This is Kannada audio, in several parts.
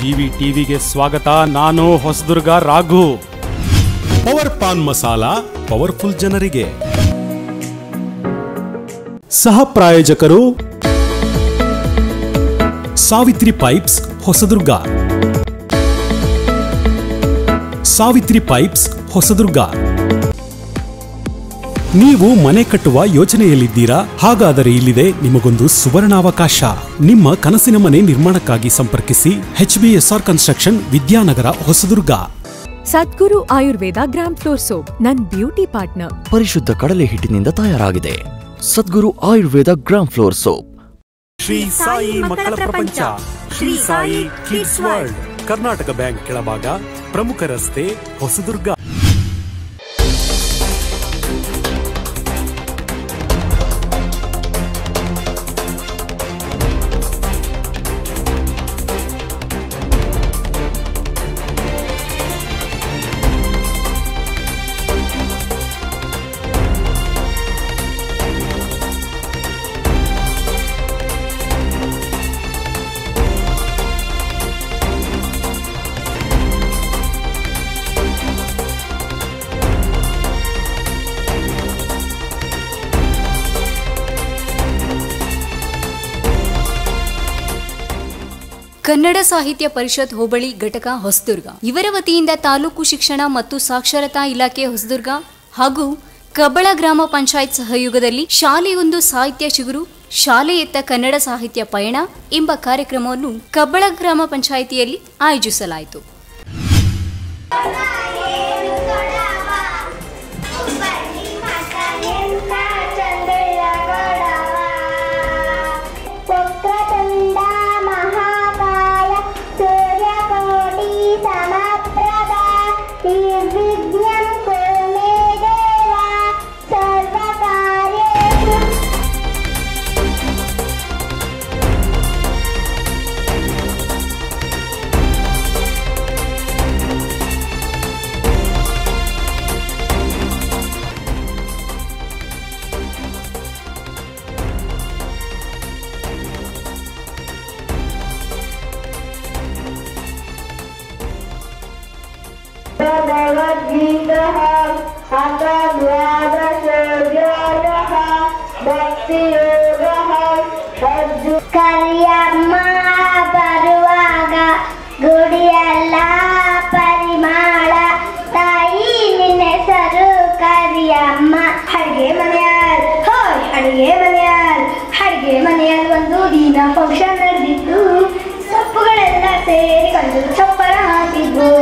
ಜಿವಿ ಟಿವಿಗೆ ಸ್ವಾಗತ ನಾನು ಹೊಸದುರ್ಗ ರಾಘು ಪವರ್ ಪಾನ್ ಮಸಾಲ ಪವರ್ಫುಲ್ ಜನರಿಗೆ ಸಹ ಪ್ರಾಯೋಜಕರು ಸಾವಿತ್ರಿ ಪೈಪ್ಸ್ ಹೊಸದುರ್ಗ ಸಾವಿತ್ರಿ ಪೈಪ್ಸ್ ಹೊಸದುರ್ಗ ನೀವು ಮನೆ ಕಟ್ಟುವ ಯೋಚನೆಯಲ್ಲಿದ್ದೀರಾ ಹಾಗಾದರೆ ಇಲ್ಲಿದೆ ನಿಮಗೊಂದು ಸುವರ್ಣಾವಕಾಶ ನಿಮ್ಮ ಕನಸಿನ ಮನೆ ನಿರ್ಮಾಣಕ್ಕಾಗಿ ಸಂಪರ್ಕಿಸಿ HBSR construction Vidyanagar Hosadurga Sadguru Ayurveda gram flour soap ನನ್ ಬ್ಯೂಟಿ ಪಾರ್ಟ್ನರ್ ಪರಿಶುದ್ಧ ಕಡಲೆ ಹಿಟ್ಟಿನಿಂದ ತಯಾರಾಗಿದೆ Sadguru Ayurveda gram flour soap Shri Sai ಮಕ್ಕಳ ಪ್ರಪಂಚ Shri Sai kids world Karnataka bank ಕೆಳಭಾಗ ಪ್ರಮುಖ ರಸ್ತೆ ಹೊಸದುರ್ಗ ಕನ್ನಡ ಸಾಹಿತ್ಯ ಪರಿಷತ್ ಹೋಬಳಿ ಘಟಕ ಹೊಸದುರ್ಗ ಇವರ ವತಿಯಿಂದ ತಾಲೂಕು ಶಿಕ್ಷಣ ಮತ್ತು ಸಾಕ್ಷರತಾ ಇಲಾಖೆ ಹೊಸದುರ್ಗ ಹಾಗೂ ಕಬ್ಬಳ ಗ್ರಾಮ ಪಂಚಾಯತ್ ಸಹಯೋಗದಲ್ಲಿ ಶಾಲೆಯೊಂದು ಸಾಹಿತ್ಯ ಚಿಗುರು ಶಾಲೆಯತ್ತ ಕನ್ನಡ ಸಾಹಿತ್ಯ ಪಯಣ ಎಂಬ ಕಾರ್ಯಕ್ರಮವನ್ನು ಕಬ್ಬಳ ಗ್ರಾಮ ಪಂಚಾಯಿತಿಯಲ್ಲಿ ಆಯೋಜಿಸಲಾಯಿತು ವಕ್ರತುಂಡ ಮಹಾಕಾಯ ಸೂರ್ಯಕೋಟಿ ಸಮಪ್ರಭ ನಿರ್ವಿಘ್ನಂ ಕುರು ಮೇ ದೇವ ಸರ್ವಕಾರ್ಯೇಷು भगवद्गीतः अथ द्वादशोऽध्यायः भक्तियोगः अर्जुन ಕರಿಯಮ್ಮ ಬರುವಾಗ ಗುಡಿಯಲ್ಲ ಪರಿಮಾಳ ತಾಯಿ ನಿನ್ನ ಹೆಸರು ಕರಿಯಮ್ಮ ಅಡಿಗೆ ಮನೆಯಾಲ್ ಹೋಯ್ ಅಡಿಗೆ ಮನೆಯಾಲ್ ಅಡಿಗೆ ಮನೆಯಲ್ಲಿ ಒಂದು ದಿನ ಫಂಕ್ಷನ್ ನಡೆದಿತ್ತು ಸೊಪ್ಪುಗಳೆಲ್ಲ ಸೇರಿಕೊಂಡು ಚಪ್ಪರ ಹಾಕಿದ್ವು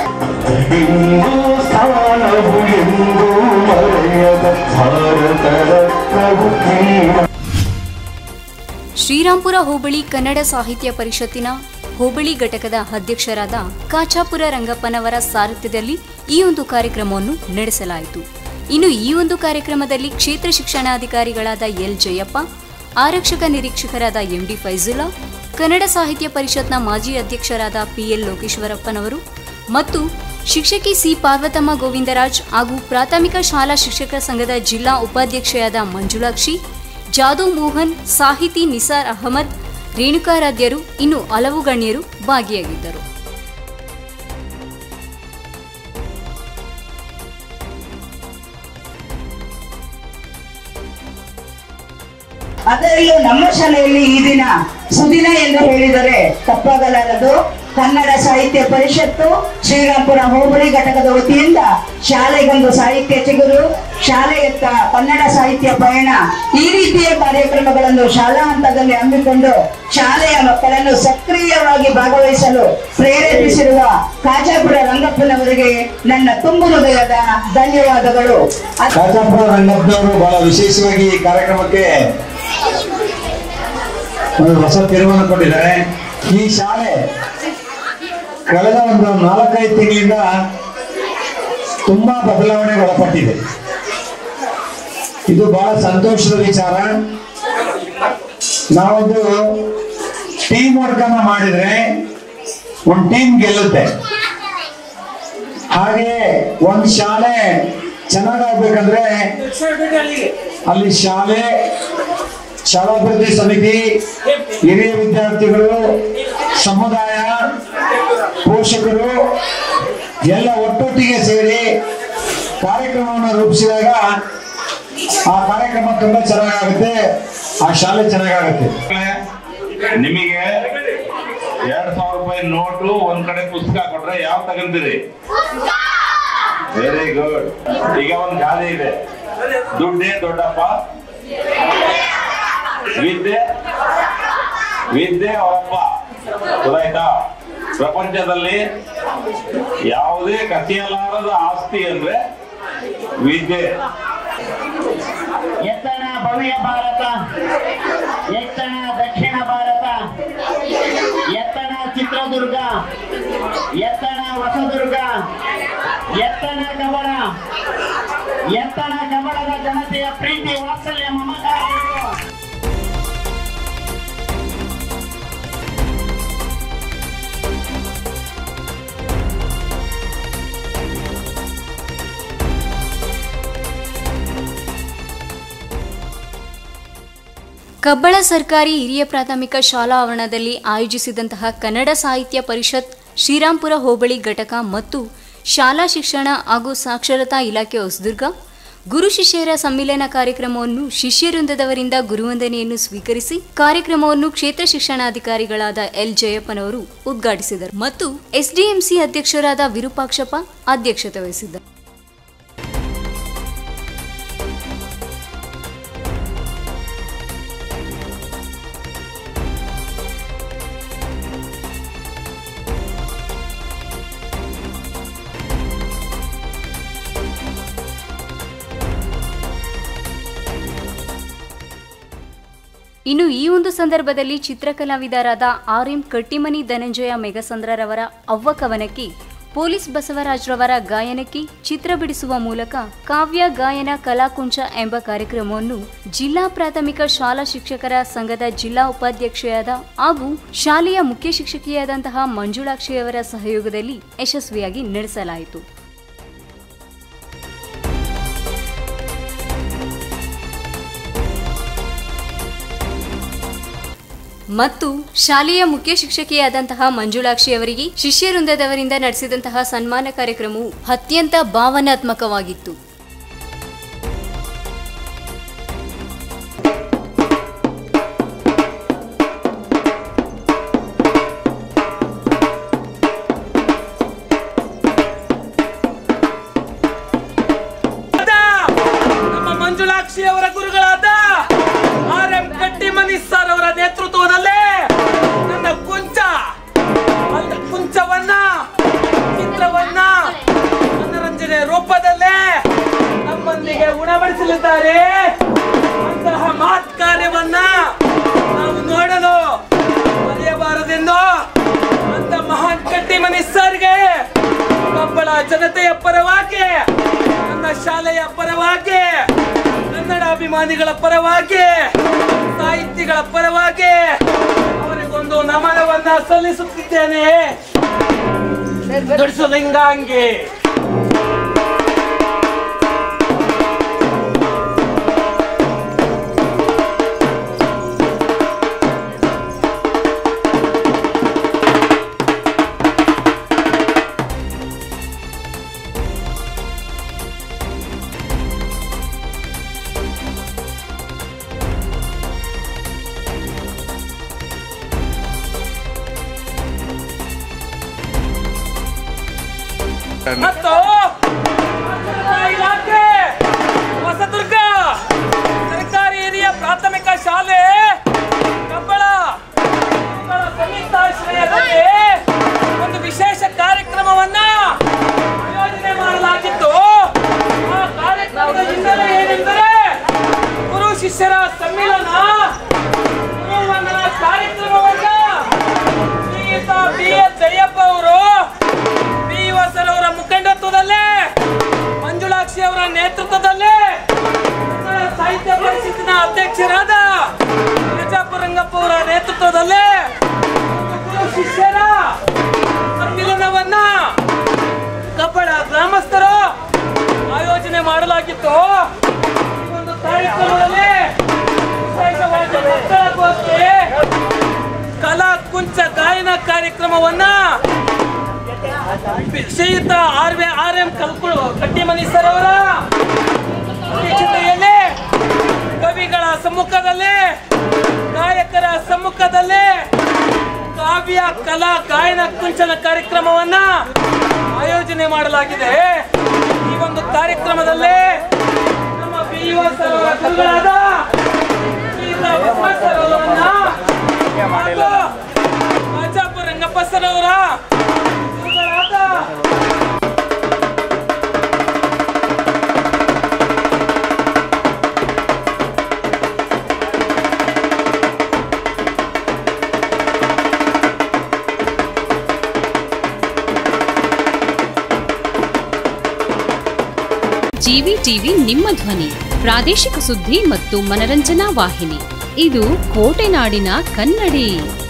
ಹಿಂದೂಸ್ಥಾನವು ಎಂದೂ ಮರೆಯದ ಭಾರತ ರತ್ನವು ನೀನು. ಶ್ರೀರಾಂಪುರ ಹೋಬಳಿ ಕನ್ನಡ ಸಾಹಿತ್ಯ ಪರಿಷತ್ತಿನ ಹೋಬಳಿ ಘಟಕದ ಅಧ್ಯಕ್ಷರಾದ ಕಾಚಾಪುರ ರಂಗಪ್ಪನವರ ಸಾರಥ್ಯದಲ್ಲಿ ಈ ಒಂದು ಕಾರ್ಯಕ್ರಮವನ್ನು ನಡೆಸಲಾಯಿತು ಇನ್ನು ಈ ಒಂದು ಕಾರ್ಯಕ್ರಮದಲ್ಲಿ ಕ್ಷೇತ್ರ ಶಿಕ್ಷಣಾಧಿಕಾರಿಗಳಾದ ಎಲ್ ಜಯಪ್ಪ ಆರಕ್ಷಕ ನಿರೀಕ್ಷಕರಾದ ಎಂಡಿ ಫೈಜುಲ್ಲಾ ಕನ್ನಡ ಸಾಹಿತ್ಯ ಪರಿಷತ್ನ ಮಾಜಿ ಅಧ್ಯಕ್ಷರಾದ ಪಿಎಲ್ ಲೋಕೇಶ್ವರಪ್ಪನವರು ಮತ್ತು ಶಿಕ್ಷಕಿ ಸಿ ಪಾರ್ವತಮ್ಮ ಗೋವಿಂದರಾಜ್ ಹಾಗೂ ಪ್ರಾಥಮಿಕ ಶಾಲಾ ಶಿಕ್ಷಕರ ಸಂಘದ ಜಿಲ್ಲಾ ಉಪಾಧ್ಯಕ್ಷೆಯಾದ ಮಂಜುಳಾಕ್ಷಿ ಜಾದವ್ ಮೋಹನ್ ಸಾಹಿತಿ ನಿಸಾರ್ ಅಹಮದ್ ರೇಣುಕಾರಾಧ್ಯರು ಇನ್ನು ಹಲವು ಗಣ್ಯರು ಭಾಗಿಯಾಗಿದ್ದರು ಅದರಲ್ಲೂ ನಮ್ಮ ಶಾಲೆಯಲ್ಲಿ ಈ ದಿನ ಸುದಿನ ಎಂದು ಹೇಳಿದರೆ ತಪ್ಪಾಗಲಾರದು ಕನ್ನಡ ಸಾಹಿತ್ಯ ಪರಿಷತ್ತು ಶ್ರೀರಾಂಪುರ ಹೋಬಳಿ ಘಟಕದ ವತಿಯಿಂದ ಶಾಲೆಗೊಂದು ಸಾಹಿತ್ಯ ಚಿಗುರು ಶಾಲೆಯತ್ತ ಕನ್ನಡ ಸಾಹಿತ್ಯ ಪಯಣ ಈ ರೀತಿಯ ಕಾರ್ಯಕ್ರಮಗಳನ್ನು ಶಾಲಾ ಹಂತದಲ್ಲಿ ಹಮ್ಮಿಕೊಂಡು ಶಾಲೆಯ ಮಕ್ಕಳನ್ನು ಸಕ್ರಿಯವಾಗಿ ಭಾಗವಹಿಸಲು ಪ್ರೇರೇಪಿಸಿರುವ ಕಾಜಾಪುರ ರಂಗಪ್ಪನವರಿಗೆ ನನ್ನ ತುಂಬು ಹೃದಯದ ಧನ್ಯವಾದಗಳು ಅದ್- ರಾಜಾಪುರ ರಂಗಪ್ಪನವರು ಬಹಳ ವಿಶೇಷವಾಗಿ ಈ ಕಾರ್ಯಕ್ರಮಕ್ಕೆ ಒಂದು ಹೊಸ ತೀರ್ಮಾನ ಕೊಟ್ಟಿದ್ದಾರೆ ಈ ಶಾಲೆ ಕಳೆದ ಒಂದು ನಾಲ್ಕೈದು ತಿಂಗಳಿಂದ ತುಂಬಾ ಬದಲಾವಣೆಗೆ ಒಳಪಟ್ಟಿದೆ ಇದು ಬಹಳ ಸಂತೋಷದ ವಿಚಾರ ನಾವೊಂದು ಟೀಮ್ ವರ್ಕ್ ಅನ್ನ ಮಾಡಿದ್ರೆ ಒಂದು ಟೀಮ್ ಗೆಲ್ಲುತ್ತೆ ಹಾಗೆ ಒಂದ್ ಶಾಲೆ ಚೆನ್ನಾಗಾಗ್ಬೇಕಂದ್ರೆ ಅಲ್ಲಿ ಶಾಲೆ ಶಾಲಾಭಿವೃದ್ಧಿ ಸಮಿತಿ ಹಿರಿಯ ವಿದ್ಯಾರ್ಥಿಗಳು ಸಮುದಾಯ ಪೋಷಕರು ಎಲ್ಲ ಒಟ್ಟೊಟ್ಟಿಗೆ ಸೇರಿ ಕಾರ್ಯಕ್ರಮವನ್ನು ರೂಪಿಸಿದಾಗ ಆ ಕಾರ್ಯಕ್ರಮ ತುಂಬಾ ಚೆನ್ನಾಗಾಗುತ್ತೆ ಆ ಶಾಲೆ ಚೆನ್ನಾಗಾಗುತ್ತೆ ನಿಮಗೆ ಎರಡ್ ಸಾವಿರ ರೂಪಾಯಿ ನೋಟು ಒಂದ್ ಕಡೆ ಪುಸ್ತಕ ಕೊಟ್ರೆ ಯಾವ ತಗೊಂತೀರಿ ವೆರಿ ಗುಡ್ ಈಗ ಒಂದ್ ಗಾದೆ ಇದೆ ದುಡ್ಡೇ ದೊಡ್ಡಪ್ಪ ವಿದ್ಯೆ ವಿದ್ಯೆ ಅವರಪ್ಪ ಗೊತ್ತಾಯ್ತಾ ಪ್ರಪಂಚದಲ್ಲಿ ಯಾವುದೇ ಕಸಿಯಲಾರದ ಆಸ್ತಿ ಅಂದ್ರೆ ವಿದ್ಯೆ ಎತ್ತಣ ಭವ್ಯ ಭಾರತ ಎತ್ತಣ ದಕ್ಷಿಣ ಭಾರತ ಎತ್ತಣ ಚಿತ್ರದುರ್ಗ ಎತ್ತಣ ಹೊಸದುರ್ಗ ಎತ್ತಣ ಕಬಳ ಎತ್ತಣ ಕಬಳದ ಜನತೆಯ ಪ್ರೀತಿ ವಾತ್ಸಲ್ಯ ಮಮಕಾರಗಳು ಕಬ್ಬಳ ಸರ್ಕಾರಿ ಹಿರಿಯ ಪ್ರಾಥಮಿಕ ಶಾಲಾ ಆವರಣದಲ್ಲಿ ಆಯೋಜಿಸಿದಂತಹ ಕನ್ನಡ ಸಾಹಿತ್ಯ ಪರಿಷತ್ ಶ್ರೀರಾಂಪುರ ಹೋಬಳಿ ಘಟಕ ಮತ್ತು ಶಾಲಾ ಶಿಕ್ಷಣ ಹಾಗೂ ಸಾಕ್ಷರತಾ ಇಲಾಖೆ ಹೊಸದುರ್ಗ ಗುರು ಶಿಷ್ಯರ ಸಮ್ಮಿಲನ ಕಾರ್ಯಕ್ರಮವನ್ನು ಶಿಷ್ಯವೃಂದದವರಿಂದ ಗುರುವಂದನೆಯನ್ನು ಸ್ವೀಕರಿಸಿ ಕಾರ್ಯಕ್ರಮವನ್ನು ಕ್ಷೇತ್ರ ಶಿಕ್ಷಣಾಧಿಕಾರಿಗಳಾದ ಎಲ್ ಜಯಪ್ಪನವರು ಉದ್ಘಾಟಿಸಿದರು ಮತ್ತು ಎಸ್ಡಿಎಂಸಿ ಅಧ್ಯಕ್ಷರಾದ ವಿರೂಪಾಕ್ಷಪ್ಪ ಅಧ್ಯಕ್ಷತೆ ವಹಿಸಿದ್ದರು ಇನ್ನು ಈ ಒಂದು ಸಂದರ್ಭದಲ್ಲಿ ಚಿತ್ರಕಲಾವಿದರಾದ ಆರ್ ಎಂ ಕಟ್ಟಿಮನಿ ಧನಂಜಯ ಮೆಗಸಂದ್ರರವರ ಅವ್ವ ಕವನಕ್ಕೆ ಪೊಲೀಸ್ ಬಸವರಾಜ್ರವರ ಗಾಯನಕ್ಕೆ ಚಿತ್ರ ಬಿಡಿಸುವ ಮೂಲಕ ಕಾವ್ಯ ಗಾಯನ ಕಲಾಕುಂಚ ಎಂಬ ಕಾರ್ಯಕ್ರಮವನ್ನು ಜಿಲ್ಲಾ ಪ್ರಾಥಮಿಕ ಶಾಲಾ ಶಿಕ್ಷಕರ ಸಂಘದ ಜಿಲ್ಲಾ ಉಪಾಧ್ಯಕ್ಷೆಯಾದ ಹಾಗೂ ಶಾಲೆಯ ಮುಖ್ಯ ಶಿಕ್ಷಕಿಯಾದಂತಹ ಮಂಜುಳಾಕ್ಷಿಯವರ ಸಹಯೋಗದಲ್ಲಿ ಯಶಸ್ವಿಯಾಗಿ ನಡೆಸಲಾಯಿತು ಮತ್ತು ಶಾಲೆಯ ಮುಖ್ಯ ಶಿಕ್ಷಕಿಯಾದಂತಹ ಮಂಜುಳಾಕ್ಷಿ ಅವರಿಗೆ ಶಿಷ್ಯವೃಂದದವರಿಂದ ನಡೆಸಿದಂತಹ ಸನ್ಮಾನ ಕಾರ್ಯಕ್ರಮವು ಅತ್ಯಂತ ಭಾವನಾತ್ಮಕವಾಗಿತ್ತು ನಮ್ಮ ಮಂಜುಳಾಕ್ಷಿ ಅವರ ಗುರುಗಳಾದ ಆರ್ ಎಂ ಕಟ್ಟಿಮನಿ ಸರ್ ಅವರ ನೇತೃತ್ವದಲ್ಲಿ ನನ್ನ ಕುಂಚ ಅಲ್ಲ ಕುಂಚವನ್ನ ಚಿತ್ರವನ್ನ ಮನರಂಜನೆ ರೂಪದಲ್ಲೇ ನಮ್ಮೊಂದಿಗೆ ಉಣಬಡಿಸಲಿದ್ದಾರೆ ಅಂತಹ ಮಹತ್ ಕಾರ್ಯವನ್ನ ನಾವು ನೋಡಲು ಮರೆಯಬಾರದೆಂದು ಅಂತ ಮಹಾನ್ ಕಟ್ಟಿಮನಿ ಸರ್ಗೆ ಕಬ್ಬಳ ಜನತೆಯ ಪರವಾಗಿ ನನ್ನ ಶಾಲೆಯ ಪರವಾಗಿ ಕನ್ನಡ ಅಭಿಮಾನಿಗಳ ಪರವಾಗಿ ಸಾಹಿತಿಗಳ ಪರವಾಗಿ ಅವರಿಗೊಂದು ನಮನವನ್ನ ಸಲ್ಲಿಸುತ್ತಿದ್ದೇನೆ ಲಿಂಗಾಂಗಿ ಮತ್ತು ಇಲಾಖೆ ಹೊಸದುರ್ಗ ಸರ್ಕಾರಿ ಹಿರಿಯ ಪ್ರಾಥಮಿಕ ಶಾಲೆ ಕಬ್ಬಳ ಕಬ್ಬಳ ಸಂಯುಕ್ತಾಶ್ರಯದಲ್ಲಿ ಒಂದು ವಿಶೇಷ ಕಾರ್ಯಕ್ರಮವನ್ನ ಆಯೋಜನೆ ಮಾಡಲಾಗಿತ್ತು ಆ ಕಾರ್ಯಕ್ರಮದ ಹಿನ್ನೆಲೆ ಏನೆಂದರೆ ಗುರು ಶಿಷ್ಯರ ಸಮ್ಮಿಲನ ಗುರುವಂದನ ಕಾರ್ಯಕ್ರಮವನ್ನ ಶ್ರೀಯುತ ಬಿ ಎಸ್ ಜಯಪ್ಪ ಅವರು ಬಿ ಸರ್ ಅವರ ಮುಖಂಡತ್ವದಲ್ಲೇ ಮಂಜುಳಾಕ್ಷಿ ಅವರ ನೇತೃತ್ವದಲ್ಲೇ ಕನ್ನಡ ಸಾಹಿತ್ಯ ಪರಿಷತ್ತಿನ ಅಧ್ಯಕ್ಷರಾದ ಪ್ರಜಾಪುರಂಗಪ್ಪ ಅವರ ನೇತೃತ್ವದಲ್ಲೇ ಒಂದು ಗುರು ಶಿಷ್ಯರ ಸಮ್ಮಿಲನವನ್ನ ಕಬ್ಬಳ ಗ್ರಾಮಸ್ಥರು ಆಯೋಜನೆ ಮಾಡಲಾಗಿತ್ತು ಈ ಒಂದು ಕಾರ್ಯಕ್ರಮದಲ್ಲಿ ವಿಶೇಷವಾಗಿ ಮಕ್ಕಳಗೋಸ್ಕರ ಕಲಾ ಕುಂಚ ಗಾಯನ ಕಾರ್ಯಕ್ರಮವನ್ನ ಶ್ರೀಯುತ ಆರ್ ವಿ ಆರ್ ಎಂ ಕಲ್ಕು ಕಟ್ಟಿಮನಿ ಸರ್ ಅವರ ಅಧ್ಯಕ್ಷತೆಯಲ್ಲಿ ಕವಿಗಳ ಸಮ್ಮುಖದಲ್ಲಿ ಗಾಯಕರ ಸಮ್ಮುಖದಲ್ಲಿ ಕಾವ್ಯ ಕಲಾ ಗಾಯನ ಕುಂಚನ ಕಾರ್ಯಕ್ರಮವನ್ನ ಆಯೋಜನೆ ಮಾಡಲಾಗಿದೆ ಈ ಒಂದು ಕಾರ್ಯಕ್ರಮದಲ್ಲಿ ನಮ್ಮ ಬಿಇಒ ಸರ್ ಅವರ ಗುರುಗಳಾದ ಶ್ರೀಯುತ ಬಸವ ಸರ್ ಅವರನ್ನ ಹಾಗೂ ರಾಜಾಪುರ ರಂಗಪ್ಪ ಸರ್ ಅವರ ಗುರುಗಳಾದ ಜಿವಿ ಟಿವಿ ನಿಮ್ಮ ಧ್ವನಿ ಪ್ರಾದೇಶಿಕ ಸುದ್ದಿ ಮತ್ತು ಮನರಂಜನಾ ವಾಹಿನಿ ಇದು ಕೋಟೆನಾಡಿನ ಕನ್ನಡಿ